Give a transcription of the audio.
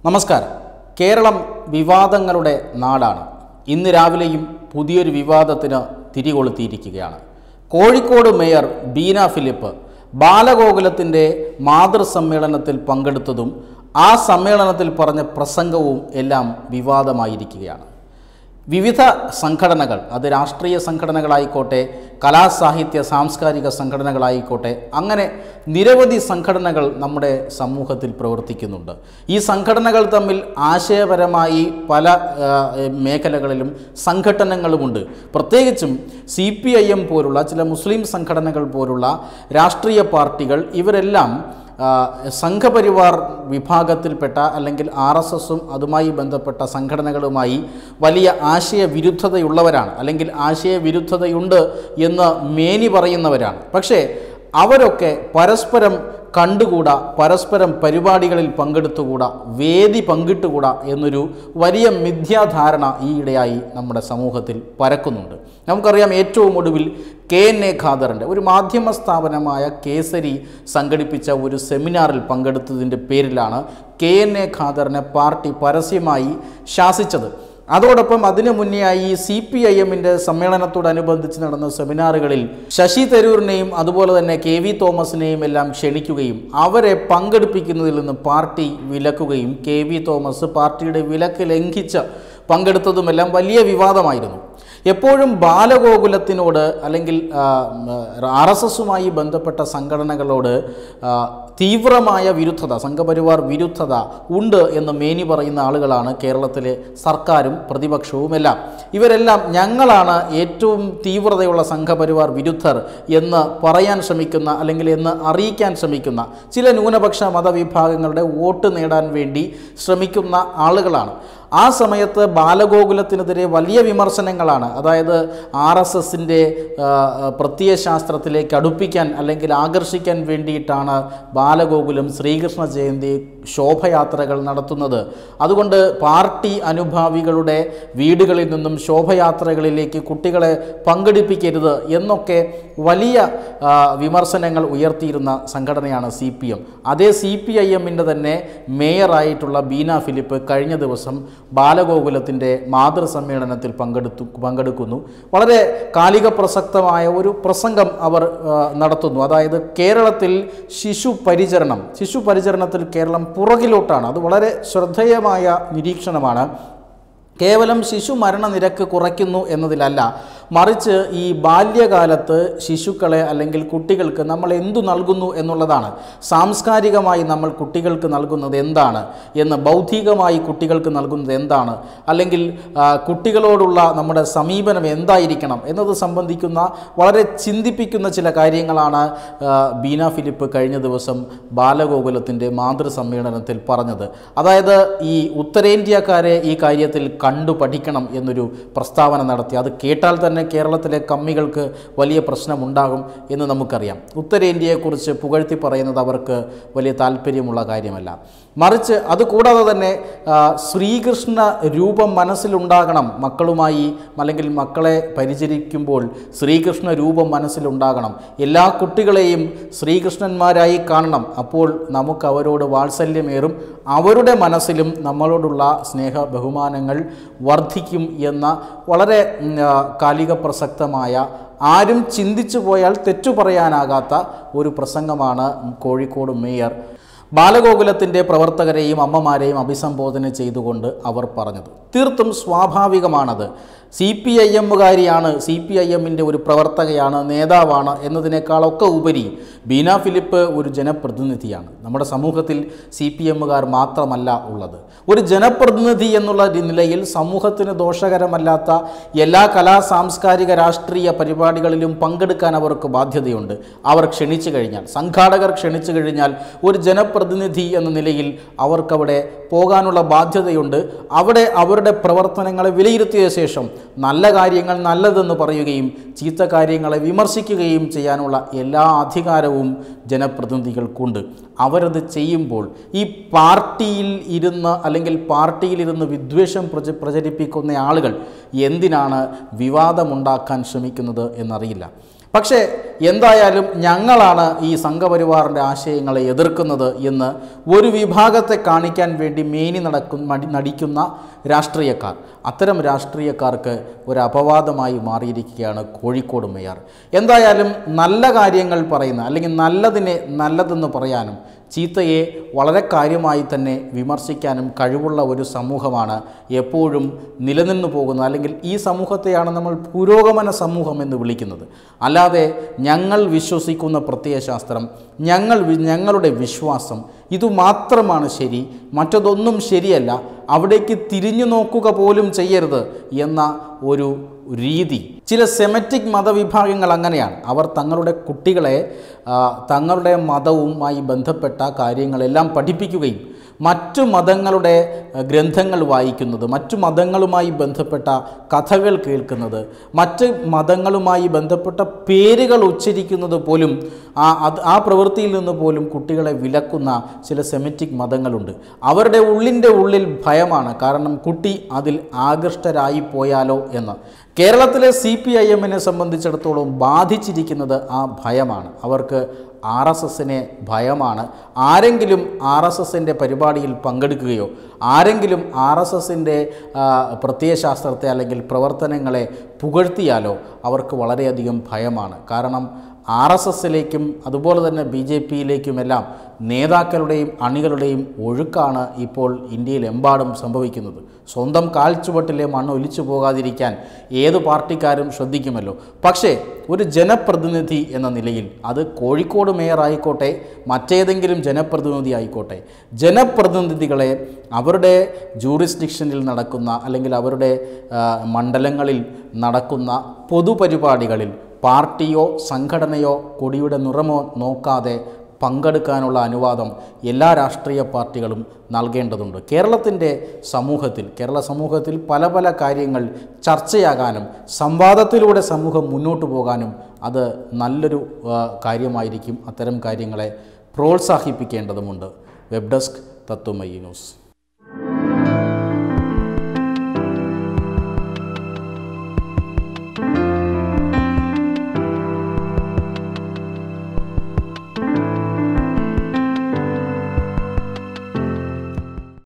നമസ്കാരം കേരളം വിവാദങ്ങളുടെ നാടാണ് ഇന്ന് രാവിലെയും പുതിയൊരു വിവാദത്തിന് തിരികൊളുത്തിയിരിക്കുകയാണ് കോഴിക്കോട് മേയർ ബീന ഫിലിപ്പ് ബാലഗോകുലത്തിൻ്റെ മാതൃസമ്മേളനത്തിൽ പങ്കെടുത്തതും ആ സമ്മേളനത്തിൽ പറഞ്ഞ പ്രസംഗവും എല്ലാം വിവാദമായിരിക്കുകയാണ് വിവിധ സംഘടനകൾ അത് രാഷ്ട്രീയ സംഘടനകളായിക്കോട്ടെ കലാസാഹിത്യ സാംസ്കാരിക സംഘടനകളായിക്കോട്ടെ അങ്ങനെ നിരവധി സംഘടനകൾ നമ്മുടെ സമൂഹത്തിൽ പ്രവർത്തിക്കുന്നുണ്ട് ഈ സംഘടനകൾ തമ്മിൽ ആശയപരമായി പല ആ, മേഖലകളിലും സംഘടനകളുമുണ്ട് പ്രത്യേകിച്ചും സി പി ഐ എം പോലുള്ള ചില മുസ്ലിം സംഘടനകൾ പോലുള്ള രാഷ്ട്രീയ പാർട്ടികൾ ഇവരെല്ലാം ആ, സംഘപരിവാർ വിഭാഗത്തിൽപ്പെട്ട അല്ലെങ്കിൽ ആർ എസ് എസും അതുമായി ബന്ധപ്പെട്ട സംഘടനകളുമായി വലിയ ആശയവിരുദ്ധതയുള്ളവരാണ് അല്ലെങ്കിൽ ആശയവിരുദ്ധതയുണ്ട് എന്ന് മേനി പറയുന്നവരാണ് പക്ഷേ അവരൊക്കെ പരസ്പരം കണ്ടുകൂടാ പരസ്പരം പരിപാടികളിൽ പങ്കെടുത്തുകൂടാ വേദി പങ്കിട്ടുകൂടാ എന്നൊരു വലിയ മിഥ്യാധാരണ ഈയിടെയായി നമ്മുടെ സമൂഹത്തിൽ പരക്കുന്നുണ്ട് നമുക്കറിയാം ഏറ്റവും ഒടുവിൽ കെ എൻ എ ഖാദറിൻ്റെ ഒരു മാധ്യമ സ്ഥാപനമായ കേസരി സംഘടിപ്പിച്ച ഒരു സെമിനാറിൽ പങ്കെടുത്തതിൻ്റെ പേരിലാണ് കെ എൻ എ ഖാദറിനെ പാർട്ടി പരസ്യമായി ശാസിച്ചത് അതോടൊപ്പം അതിനു മുന്നെയായി സി പി ഐ എമ്മിൻ്റെ സമ്മേളനത്തോടനുബന്ധിച്ച് നടന്ന സെമിനാറുകളിൽ ശശി തരൂരിനെയും അതുപോലെ തന്നെ കെ വി തോമസിനെയും എല്ലാം ക്ഷണിക്കുകയും അവരെ പങ്കെടുപ്പിക്കുന്നതിൽ നിന്ന് പാർട്ടി വിലക്കുകയും കെ വി തോമസ് പാർട്ടിയുടെ വിലക്ക് ലംഘിച്ച് പങ്കെടുത്തതുമെല്ലാം വലിയ വിവാദമായിരുന്നു എപ്പോഴും ബാലഗോകുലത്തിനോട് അല്ലെങ്കിൽ ആർ എസ് എസുമായി ബന്ധപ്പെട്ട സംഘടനകളോട് ആ, തീവ്രമായ വിരുദ്ധത സംഘപരിവാർ വിരുദ്ധത ഉണ്ട് എന്ന് മേനി പറയുന്ന ആളുകളാണ് കേരളത്തിലെ സർക്കാരും പ്രതിപക്ഷവുമെല്ലാം ഇവരെല്ലാം ഞങ്ങളാണ് ഏറ്റവും തീവ്രതയുള്ള സംഘപരിവാർ വിരുദ്ധർ എന്ന് പറയാൻ ശ്രമിക്കുന്ന അല്ലെങ്കിൽ എന്ന് അറിയിക്കാൻ ശ്രമിക്കുന്ന ചില ന്യൂനപക്ഷ മതവിഭാഗങ്ങളുടെ വോട്ട് നേടാൻ വേണ്ടി ശ്രമിക്കുന്ന ആളുകളാണ് ആ സമയത്ത് ബാലഗോകുലത്തിനെതിരെ വലിയ വിമർശനങ്ങളാണ് അതായത് ആർ എസ് എസിൻ്റെ പ്രത്യയശാസ്ത്രത്തിലേക്ക് അടുപ്പിക്കാൻ അല്ലെങ്കിൽ ആകർഷിക്കാൻ വേണ്ടിയിട്ടാണ് ബാലഗോകുലം ശ്രീകൃഷ്ണ ജയന്തി ശോഭയാത്രകൾ നടത്തുന്നത് അതുകൊണ്ട് പാർട്ടി അനുഭാവികളുടെ വീടുകളിൽ നിന്നും ശോഭയാത്രകളിലേക്ക് കുട്ടികളെ പങ്കെടുപ്പിക്കരുത് എന്നൊക്കെ വലിയ ആ, വിമർശനങ്ങൾ ഉയർത്തിയിരുന്ന സംഘടനയാണ് സി പി എം അതേ സി പി ഐ എമ്മിൻ്റെ തന്നെ മേയറായിട്ടുള്ള ബീന ഫിലിപ്പ് കഴിഞ്ഞ ദിവസം ബാലഗോകുലത്തിൻ്റെ മാതൃസമ്മേളനത്തിൽ പങ്കെടുത്തു പങ്കെടുക്കുന്നു വളരെ കാലിക പ്രസക്തമായ ഒരു പ്രസംഗം അവർ ആ, നടത്തുന്നു അതായത് കേരളത്തിൽ ശിശു പരിചരണം ശിശു പരിചരണത്തിൽ കേരളം പുറകിലോട്ടാണ് അത് വളരെ ശ്രദ്ധേയമായ നിരീക്ഷണമാണ് കേവലം ശിശു മരണനിരക്ക് കുറയ്ക്കുന്നു എന്നതിലല്ല മറിച്ച് ഈ ബാല്യകാലത്ത് ശിശുക്കളെ അല്ലെങ്കിൽ കുട്ടികൾക്ക് നമ്മൾ എന്തു നൽകുന്നു എന്നുള്ളതാണ് സാംസ്കാരികമായി നമ്മൾ കുട്ടികൾക്ക് നൽകുന്നത് എന്താണ് എന്ന് ബൗദ്ധികമായി കുട്ടികൾക്ക് നൽകുന്നത് എന്താണ് അല്ലെങ്കിൽ ആ, കുട്ടികളോടുള്ള നമ്മുടെ സമീപനം എന്തായിരിക്കണം എന്നത് സംബന്ധിക്കുന്ന വളരെ ചിന്തിപ്പിക്കുന്ന ചില കാര്യങ്ങളാണ് ആ, ബീന ഫിലിപ്പ് കഴിഞ്ഞ ദിവസം ബാലഗോകുലത്തിൻ്റെ മാതൃസമ്മേളനത്തിൽ പറഞ്ഞത് അതായത് ഈ ഉത്തരേന്ത്യക്കാരെ ഈ കാര്യത്തിൽ കണ്ടു പഠിക്കണം എന്നൊരു പ്രസ്താവന നടത്തി അത് കേട്ടാൽ തന്നെ കേരളത്തിലെ കമ്മികൾക്ക് വലിയ പ്രശ്നമുണ്ടാകും എന്ന് നമുക്കറിയാം ഉത്തരേന്ത്യയെക്കുറിച്ച് പുകഴ്ത്തി പറയുന്നത് അവർക്ക് വലിയ താല്പര്യമുള്ള കാര്യമല്ല മറിച്ച് അതുകൂടാതെ തന്നെ ആ, ശ്രീകൃഷ്ണ രൂപം മനസ്സിലുണ്ടാകണം മക്കളുമായി അല്ലെങ്കിൽ മക്കളെ പരിചരിക്കുമ്പോൾ ശ്രീകൃഷ്ണ രൂപം മനസ്സിലുണ്ടാകണം എല്ലാ കുട്ടികളെയും ശ്രീകൃഷ്ണന്മാരായി കാണണം അപ്പോൾ നമുക്ക് അവരോട് വാത്സല്യമേറും അവരുടെ മനസ്സിലും നമ്മളോടുള്ള സ്നേഹ ബഹുമാനങ്ങൾ വർദ്ധിക്കും എന്ന വളരെ ഉം, ആ, കാലിക പ്രസക്തമായ ആരും ചിന്തിച്ചു പോയാൽ തെറ്റു പറയാനാകാത്ത ഒരു പ്രസംഗമാണ് കോഴിക്കോട് മേയർ ബാലഗോകുലത്തിൻ്റെ പ്രവർത്തകരെയും അമ്മമാരെയും അഭിസംബോധന ചെയ്തുകൊണ്ട് അവർ പറഞ്ഞത് തീർത്തും സ്വാഭാവികമാണത് സി പി ഐ എമ്മുകാരിയാണ് സി പി ഐ എമ്മിൻ്റെ ഒരു പ്രവർത്തകയാണ് നേതാവാണ് എന്നതിനേക്കാളൊക്കെ ഉപരി ബീന ഫിലിപ്പ് ഒരു ജനപ്രതിനിധിയാണ് നമ്മുടെ സമൂഹത്തിൽ സി പി എമ്മുകാർ മാത്രമല്ല ഉള്ളത് ഒരു ജനപ്രതിനിധി എന്നുള്ള നിലയിൽ സമൂഹത്തിന് ദോഷകരമല്ലാത്ത എല്ലാ കലാ സാംസ്കാരിക രാഷ്ട്രീയ പരിപാടികളിലും പങ്കെടുക്കാൻ അവർക്ക് ബാധ്യതയുണ്ട് അവർ ക്ഷണിച്ചു കഴിഞ്ഞാൽ സംഘാടകർ ക്ഷണിച്ചു കഴിഞ്ഞാൽ ഒരു ജനപ്രതിനിധി എന്ന നിലയിൽ അവർക്കവിടെ പോകാനുള്ള ബാധ്യതയുണ്ട് അവിടെ അവരുടെ പ്രവർത്തനങ്ങളെ വിലയിരുത്തിയ ശേഷം നല്ല കാര്യങ്ങൾ നല്ലതെന്ന് പറയുകയും ചീത്ത കാര്യങ്ങളെ വിമർശിക്കുകയും ചെയ്യാനുള്ള എല്ലാ അധികാരവും ജനപ്രതിനിധികൾക്കുണ്ട് അവരത് ചെയ്യുമ്പോൾ ഈ പാർട്ടിയിൽ ഇരുന്ന് അല്ലെങ്കിൽ പാർട്ടിയിലിരുന്ന് വിദ്വേഷം പ്രച പ്രചരിപ്പിക്കുന്ന ആളുകൾ എന്തിനാണ് വിവാദമുണ്ടാക്കാൻ ശ്രമിക്കുന്നത് എന്നറിയില്ല പക്ഷേ എന്തായാലും ഞങ്ങളാണ് ഈ സംഘപരിവാറിൻ്റെ ആശയങ്ങളെ എതിർക്കുന്നത് എന്ന് ഒരു വിഭാഗത്തെ കാണിക്കാൻ വേണ്ടി മേനി നടക്കുന്ന മടി നടിക്കുന്ന രാഷ്ട്രീയക്കാർ അത്തരം രാഷ്ട്രീയക്കാർക്ക് ഒരു അപവാദമായി മാറിയിരിക്കുകയാണ് കോഴിക്കോട് മേയർ എന്തായാലും നല്ല കാര്യങ്ങൾ പറയുന്ന അല്ലെങ്കിൽ നല്ലതിനെ നല്ലതെന്ന് പറയാനും ചീത്തയെ വളരെ കാര്യമായി തന്നെ വിമർശിക്കാനും കഴിവുള്ള ഒരു സമൂഹമാണ് എപ്പോഴും നിലനിന്നു പോകുന്നത് അല്ലെങ്കിൽ ഈ സമൂഹത്തെയാണ് നമ്മൾ പുരോഗമന സമൂഹം എന്ന് വിളിക്കുന്നത് അല്ലാതെ ഞങ്ങൾ വിശ്വസിക്കുന്ന പ്രത്യയശാസ്ത്രം ഞങ്ങൾ വി- ഞങ്ങളുടെ വിശ്വാസം ഇതു മാത്രമാണ് ശരി മറ്റതൊന്നും ശരിയല്ല അവിടേക്ക് തിരിഞ്ഞു നോക്കുക പോലും ചെയ്യരുത് എന്ന ഒരു രീതി ചില സെമറ്റിക് മതവിഭാഗങ്ങൾ അങ്ങനെയാണ് അവർ തങ്ങളുടെ കുട്ടികളെ ആ, തങ്ങളുടെ മതവുമായി ബന്ധപ്പെട്ട കാര്യങ്ങളെല്ലാം പഠിപ്പിക്കുകയും മറ്റു മതങ്ങളുടെ ആ, ഗ്രന്ഥങ്ങൾ വായിക്കുന്നത് മറ്റു മതങ്ങളുമായി ബന്ധപ്പെട്ട കഥകൾ കേൾക്കുന്നത് മറ്റ് മതങ്ങളുമായി ബന്ധപ്പെട്ട പേരുകൾ ഉച്ചരിക്കുന്നത് പോലും ആ അത് ആ പ്രവൃത്തിയിൽ നിന്ന് പോലും കുട്ടികളെ വിലക്കുന്ന ചില സെമിറ്റിക് മതങ്ങളുണ്ട് അവരുടെ ഉള്ളിൻ്റെ ഉള്ളിൽ ഭയമാണ് കാരണം കുട്ടി അതിൽ ആകൃഷ്ടരായി പോയാലോ എന്ന് കേരളത്തിലെ സി പി ഐ എമ്മിനെ സംബന്ധിച്ചിടത്തോളം ബാധിച്ചിരിക്കുന്നത് ആ ഭയമാണ് അവർക്ക് ആർ എസ് എസിനെ ഭയമാണ് ആരെങ്കിലും ആർ എസ് എസിൻ്റെ പരിപാടിയിൽ പങ്കെടുക്കുകയോ ആരെങ്കിലും ആർ എസ് എസിൻ്റെ പ്രത്യയശാസ്ത്രത്തെ അല്ലെങ്കിൽ പ്രവർത്തനങ്ങളെ പുകഴ്ത്തിയാലോ അവർക്ക് വളരെയധികം ഭയമാണ് കാരണം ആർ എസ് എസിലേക്കും അതുപോലെ തന്നെ ബി ജെ പിയിലേക്കുമെല്ലാം നേതാക്കളുടെയും അണികളുടെയും ഒഴുക്കാണ് ഇപ്പോൾ ഇന്ത്യയിലെമ്പാടും സംഭവിക്കുന്നത് സ്വന്തം കാൽച്ചുവട്ടിലെ മണ്ണ് ഒലിച്ചു പോകാതിരിക്കാൻ ഏത് പാർട്ടിക്കാരും ശ്രദ്ധിക്കുമല്ലോ പക്ഷേ ഒരു ജനപ്രതിനിധി എന്ന നിലയിൽ അത് കോഴിക്കോട് മേയർ ആയിക്കോട്ടെ മറ്റേതെങ്കിലും ജനപ്രതിനിധി ആയിക്കോട്ടെ ജനപ്രതിനിധികളെ അവരുടെ ജൂറിസ്ഡിക്ഷനിൽ നടക്കുന്ന അല്ലെങ്കിൽ അവരുടെ ആ, മണ്ഡലങ്ങളിൽ നടക്കുന്ന പൊതുപരിപാടികളിൽ പാർട്ടിയോ സംഘടനയോ കൊടിയുടെ നിറമോ നോക്കാതെ പങ്കെടുക്കാനുള്ള അനുവാദം എല്ലാ രാഷ്ട്രീയ പാർട്ടികളും നൽകേണ്ടതുണ്ട് കേരളത്തിൻ്റെ സമൂഹത്തിൽ കേരള സമൂഹത്തിൽ പല പല കാര്യങ്ങൾ ചർച്ചയാകാനും സംവാദത്തിലൂടെ സമൂഹം മുന്നോട്ട് പോകാനും അത് നല്ലൊരു ആ, കാര്യമായിരിക്കും അത്തരം കാര്യങ്ങളെ പ്രോത്സാഹിപ്പിക്കേണ്ടതുമുണ്ട് വെബ് ഡെസ്ക് തത്വമയി ന്യൂസ്